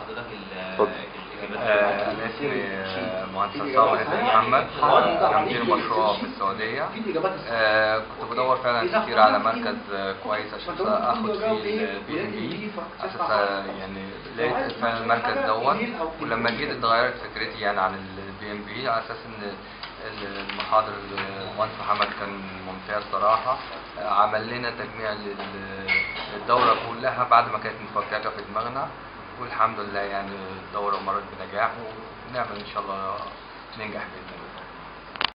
حضرتك ال- اتفضل. الاجابات آه، أنا اسمي آه، مهندس عصام رفعت محمد آه، مدير مشروع في السعودية آه، كنت بدور فعلا كتير على مركز آه، كويس عشان اخد فيه البي ام بي اساس آه، يعني لقيت فعلا المركز دوت ولما جيت اتغيرت فكرتي يعني عن البي ام بي على اساس ان المحاضر المهندس محمد كان ممتاز صراحة آه، عمل لنا تجميع لل- للدورة كلها بعد ما كانت مفككة في دماغنا والحمد لله يعني الدورة مرت بنجاح ونعمل إن شاء الله ننجح بإذن الله